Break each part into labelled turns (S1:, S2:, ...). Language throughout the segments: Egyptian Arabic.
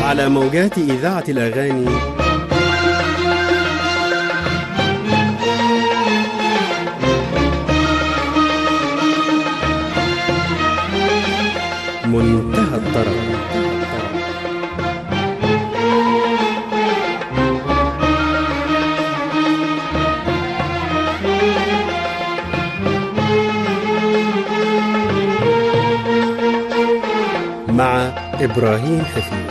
S1: على موجات إذاعة الأغاني منتهى الطرب مع إبراهيم حفيظ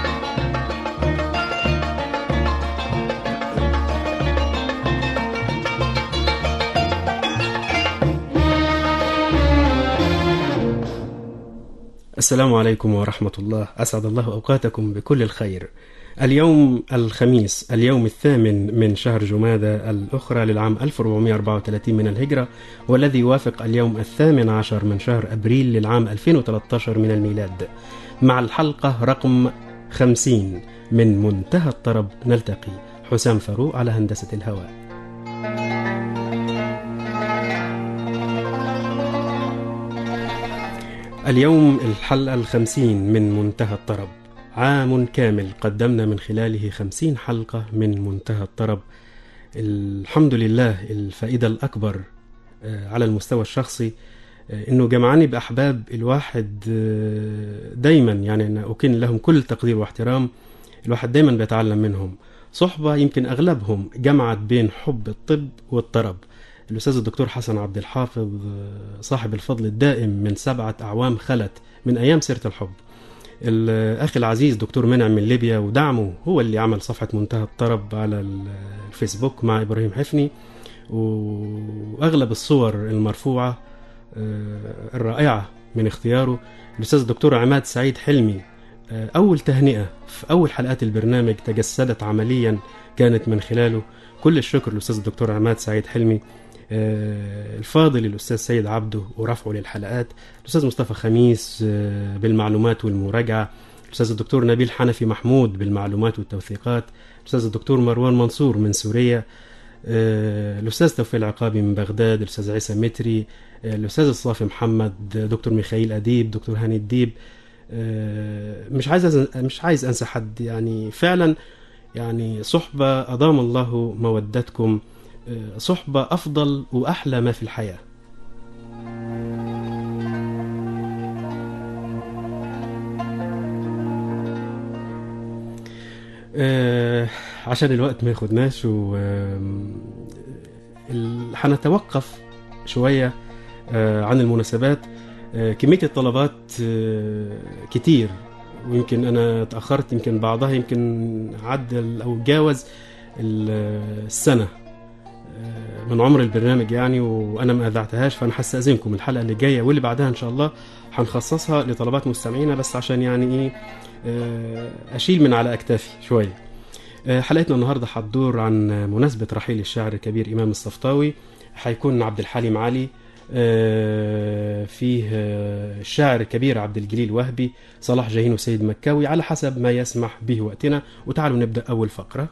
S1: السلام عليكم ورحمة الله أسعد الله أوقاتكم بكل الخير اليوم الخميس اليوم الثامن من شهر جمادة الأخرى للعام 1434 من الهجرة والذي يوافق اليوم الثامن عشر من شهر أبريل للعام 2013 من الميلاد مع الحلقة رقم 50 من منتهى الطرب نلتقي حسام فاروق على هندسة الهواء اليوم الحلقة الخمسين من منتهى الطرب عام كامل قدمنا من خلاله خمسين حلقة من منتهى الطرب الحمد لله الفائدة الأكبر آه، على المستوى الشخصي آه، انه جمعني باحباب الواحد آه، دايما يعني انا اكن لهم كل تقدير واحترام الواحد دايما بيتعلم منهم صحبه يمكن اغلبهم جمعت بين حب الطب والطرب الاستاذ الدكتور حسن عبد الحافظ آه، صاحب الفضل الدائم من سبعه اعوام خلت من ايام سيره الحب الاخ العزيز دكتور منعم من ليبيا ودعمه هو اللي عمل صفحه منتهى الطرب على الفيسبوك مع ابراهيم حفني واغلب الصور المرفوعه آه، الرائعه من اختياره الاستاذ الدكتور عماد سعيد حلمي آه، اول تهنئه في اول حلقات البرنامج تجسدت عمليا كانت من خلاله كل الشكر للاستاذ الدكتور عماد سعيد حلمي آه، الفاضل الاستاذ سيد عبده ورفعه للحلقات الاستاذ مصطفى خميس آه، بالمعلومات والمراجعه الاستاذ الدكتور نبيل حنفي محمود بالمعلومات والتوثيقات الاستاذ الدكتور مروان منصور من سوريا آه، الاستاذ توفيق العقابي من بغداد الاستاذ عيسى متري آه، الاستاذ الصافي محمد دكتور ميخائيل اديب دكتور هاني الديب آه، مش عايز أز- مش عايز انسى حد يعني فعلا يعني صحبه ادام الله مودتكم آه، صحبه افضل واحلى ما في الحياه آه، عشان الوقت ما ياخدناش و آم، ال- هنتوقف شوية آه، عن المناسبات آه، كمية الطلبات آه، كتير ويمكن أنا تأخرت يمكن بعضها يمكن عدى أو جاوز ال- السنة آه، من عمر البرنامج يعني وأنا ما أذعتهاش فأنا هستأذنكم الحلقة اللي جاية واللي بعدها إن شاء الله هنخصصها لطلبات مستمعينا بس عشان يعني إيه آه، أشيل من على أكتافي شوية آه، حلقتنا النهارده هتدور عن مناسبة رحيل الشاعر الكبير إمام الصفطاوي هيكون عبد الحليم علي آه، فيه آه، الشاعر الكبير عبد الجليل وهبي صلاح جاهين وسيد مكاوي على حسب ما يسمح به وقتنا وتعالوا نبدأ أول فقرة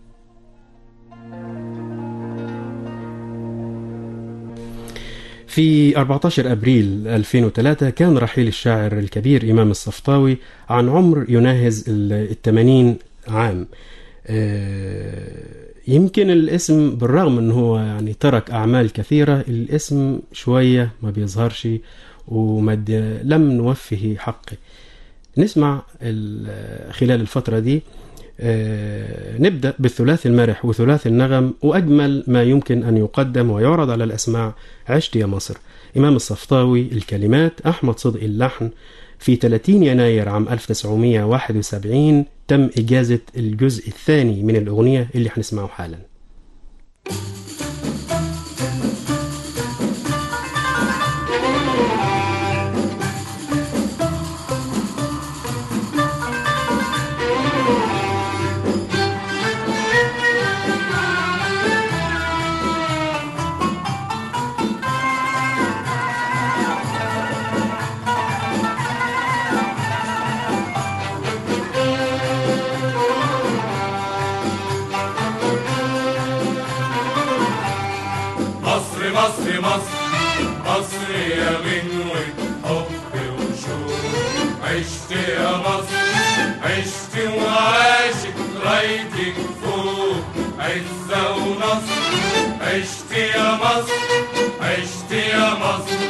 S1: في 14 أبريل 2003 كان رحيل الشاعر الكبير إمام الصفطاوي عن عمر يناهز ال 80 عام آه، يمكن الاسم بالرغم ان هو يعني ترك اعمال كثيره الاسم شويه ما بيظهرش ومد لم نوفه حقه نسمع ال- خلال الفتره دي آه، نبدا بالثلاث المرح وثلاث النغم واجمل ما يمكن ان يقدم ويعرض على الاسماع عشت يا مصر امام الصفطاوي الكلمات احمد صدقي اللحن في 30 يناير عام 1971 تم إجازة الجزء الثاني من الأغنية اللي هنسمعه حالا
S2: مصر مصر مصر مصر يا غنوة حب وشوق عشت يا مصر عشت وعاشت رايتك فوق عزة ونصر عشت يا مصر عشت يا مصر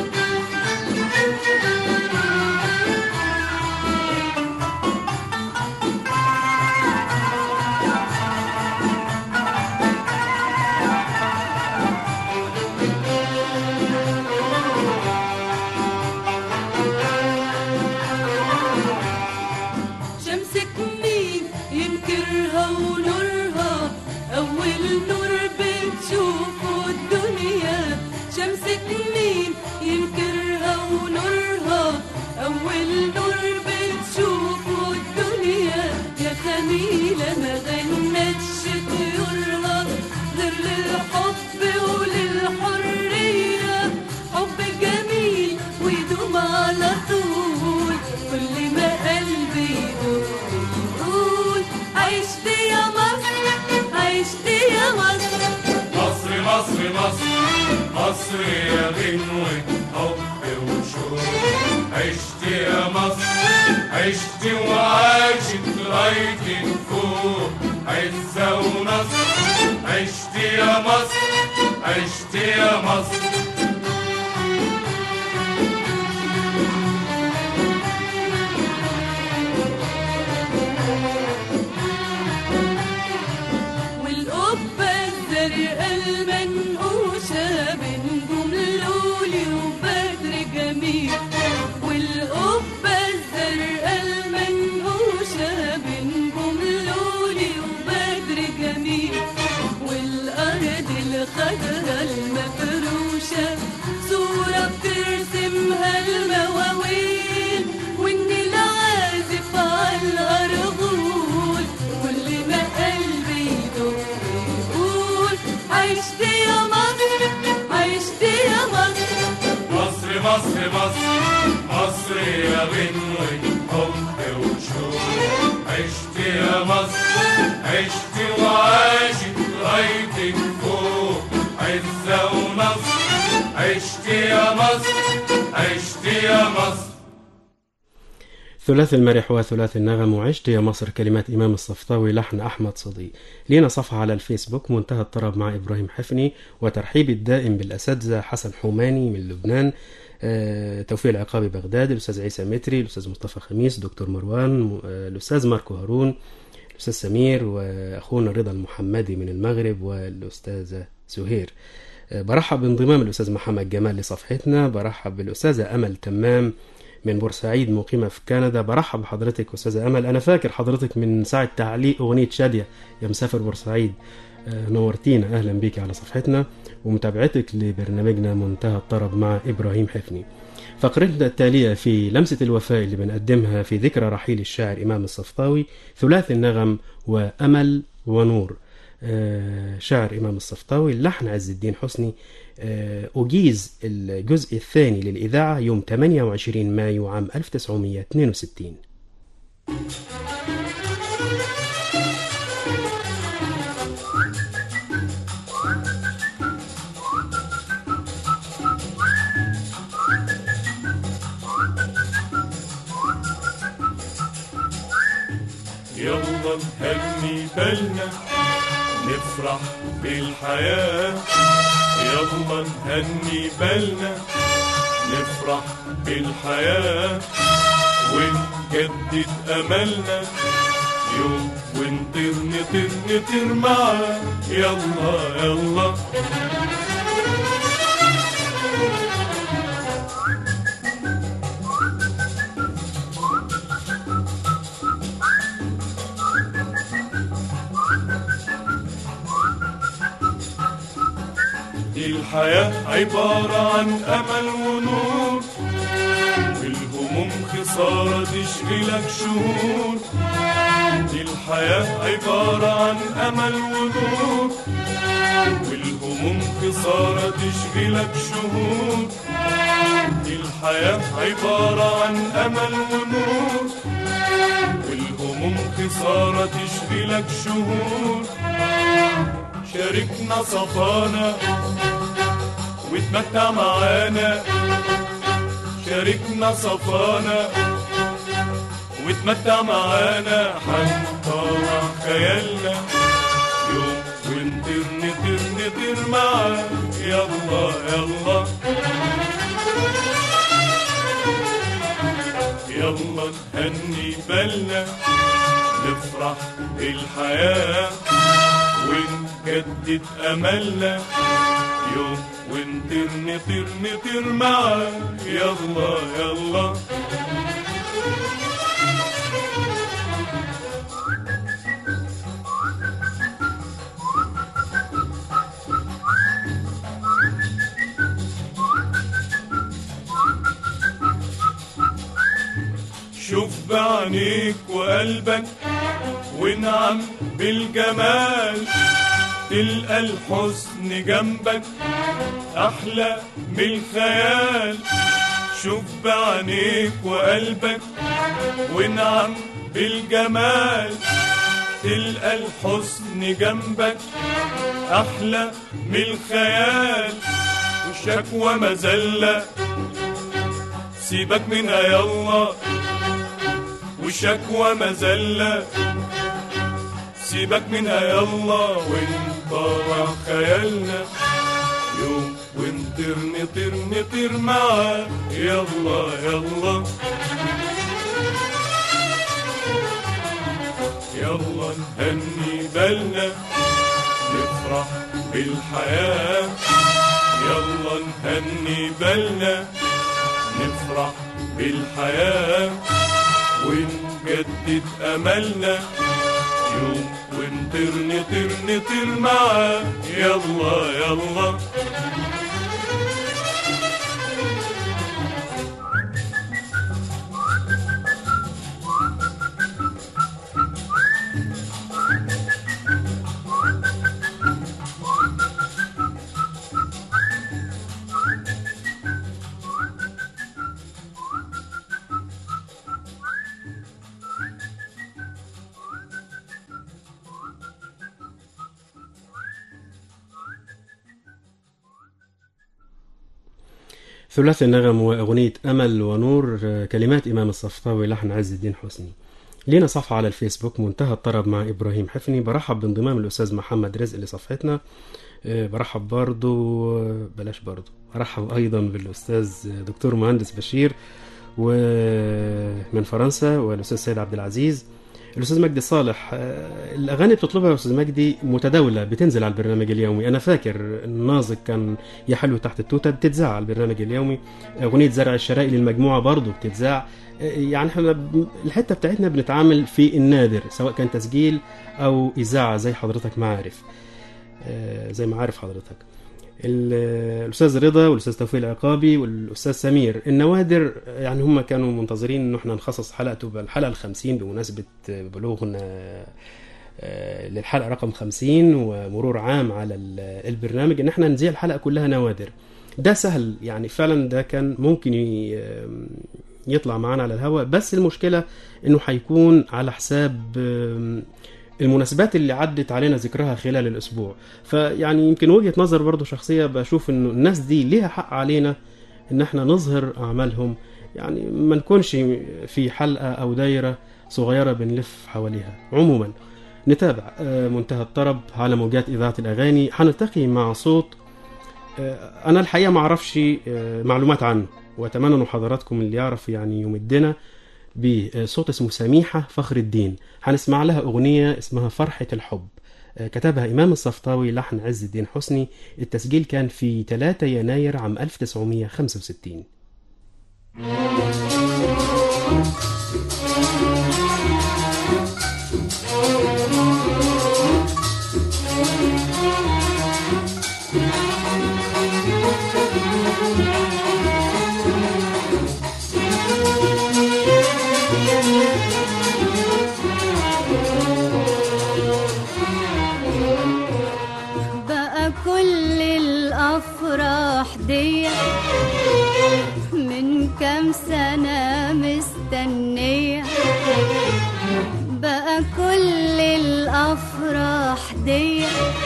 S3: شمسك مين ينكرها ونورها أول نور بتشوفه الدنيا شمسك مين ينكرها ونورها أول نور بتشوفه الدنيا يا خميلة ما غنتش طيورها غير للحب وللحرية حب جميل ويدوم على طول كل ما قلبي يدور يقول عشت يا مصر عشت يا مصر
S2: مصر مصر مصر مصر يا غنوة حب وشوق عشت يا مصر عشت وعاشت رايتك فوق عزة ونصر عشت يا مصر عشت يا مصر
S3: والقبة الزرقاء المنقوشة بنجوم لولي وبدر جميل والقبة الزرقاء المنقوشة بنجوم لولي وبدر جميل والأرض الخضراء المفروشة صورة بترسمها المواويل والنيل عازف على الأرغول كل ما قلبي يدق يقول عشت يا مصر عشت يا مصر
S2: مصر مصر مصر مصر يا غنوة حب وشوق عشت يا مصر عشت وعاشت رايتك فوق عزة ونصر عشت يا مصر عشت يا مصر
S1: ثلاث المرح وثلاث النغم وعشت يا مصر كلمات إمام الصفطاوي لحن أحمد صديق لينا صفحة على الفيسبوك منتهى الطرب مع إبراهيم حفني وترحيبي الدائم بالأساتذة حسن حوماني من لبنان آه، توفيق العقابي بغداد الأستاذ عيسى متري الأستاذ مصطفى خميس دكتور مروان آه، الأستاذ ماركو هارون الأستاذ سمير وأخونا رضا المحمدي من المغرب والأستاذة سهير آه، برحب بانضمام الأستاذ محمد جمال لصفحتنا برحب بالأستاذة أمل تمام من بورسعيد مقيمة في كندا برحب بحضرتك أستاذة أمل أنا فاكر حضرتك من ساعة تعليق أغنية شادية يا مسافر بورسعيد آه، نورتينا أهلا بيك على صفحتنا ومتابعتك لبرنامجنا منتهى الطرب مع إبراهيم حفني فقرتنا التالية في لمسة الوفاء اللي بنقدمها في ذكرى رحيل الشاعر إمام الصفطاوي ثلاث النغم وأمل ونور آه، شاعر إمام الصفطاوي لحن عز الدين حسني آه، أجيز الجزء الثاني للإذاعة يوم 28 مايو عام 1962
S2: يلا نهني بالنا نفرح بالحياة يلا نهني بالنا نفرح بالحياة ونجدد أملنا يوم ونطير نطير نطير معاه يلا يلا الحياة عبارة عن أمل ونور والهموم خسارة تشغلك شهور الحياة عبارة عن أمل ونور والهموم خسارة تشغلك شهور الحياة عبارة عن أمل ونور والهموم خسارة تشغلك شهور شاركنا صفانا واتمتع معانا شاركنا صفانا وتمتع معانا حنطلع خيالنا يوم ونطير نطير نطير معاه يلا يلا يلا نهني بالنا نفرح بالحياة ونجدد أملنا يوم ونطير نطير نطير معاه يلا يلا شوف بعينيك وقلبك وانعم بالجمال تلقى الحسن جنبك احلى من الخيال شوف بعينيك وقلبك وانعم بالجمال تلقى الحسن جنبك احلى من الخيال والشكوى مذله سيبك منها يلا والشكوى مذلة سيبك منها يلا ونطلع خيالنا يوم ونطير نطير نطير معاه يلا يلا يلا نهني بالنا نفرح بالحياة يلا نهني بالنا نفرح بالحياة ونجدد أملنا يوم ونطير نطير نطير معاه يلا يلا
S1: ثلاثي النغم وأغنية أمل ونور آه، كلمات إمام الصفطاوي لحن عز الدين حسني لينا صفحة على الفيسبوك منتهى الطرب مع إبراهيم حفني برحب بانضمام الأستاذ محمد رزق لصفحتنا آه، برحب برضو آه، بلاش برضو برحب أيضا بالأستاذ دكتور مهندس بشير ومن فرنسا والأستاذ سيد عبد العزيز الأستاذ مجدي صالح آه، الأغاني اللي بتطلبها يا أستاذ مجدي متداولة بتنزل على البرنامج اليومي أنا فاكر الناظر كان يحلو تحت التوتة بتتذاع على البرنامج اليومي أغنية زرع الشرائي للمجموعة برضو بتتذاع آه، يعني احنا ب- الحتة بتاعتنا بنتعامل في النادر سواء كان تسجيل أو إذاعة زي حضرتك ما عارف آه، زي ما عارف حضرتك ال- الاستاذ رضا والاستاذ توفيق العقابي والاستاذ سمير النوادر يعني هم كانوا منتظرين ان احنا نخصص حلقه تبقى الحلقه الخمسين بمناسبه بلوغنا آه، للحلقه رقم خمسين ومرور عام على ال- البرنامج ان احنا نذيع الحلقه كلها نوادر ده سهل يعني فعلا ده كان ممكن ي- يطلع معانا على الهواء بس المشكله انه هيكون على حساب آم، المناسبات اللي عدت علينا ذكرها خلال الاسبوع فيعني يمكن وجهه نظر برضو شخصيه بشوف انه الناس دي ليها حق علينا ان احنا نظهر اعمالهم يعني ما نكونش في حلقه او دايره صغيره بنلف حواليها عموما نتابع آه، منتهى الطرب على موجات اذاعه الاغاني هنلتقي مع صوت آه، انا الحقيقه ما اعرفش آه، معلومات عنه واتمنى ان حضراتكم اللي يعرف يعني يمدنا بصوت اسمه سميحه فخر الدين هنسمع لها اغنيه اسمها فرحه الحب آه، كتبها إمام الصفطاوي لحن عز الدين حسني التسجيل كان في 3 يناير عام 1965
S3: بقى كل الأفراح دي من كام سنة مستنية بقى كل الأفراح دي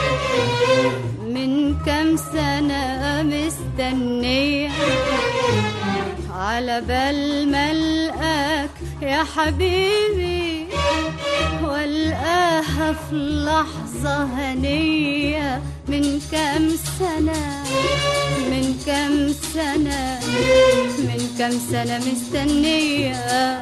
S3: من كام سنة مستنية على بال ما القاك يا حبيبي والقاها في لحظة هنية من كام سنة من كام سنة من كام سنة مستنية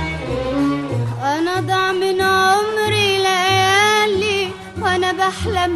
S3: أنا ضاع من عمري ليالي وأنا بحلم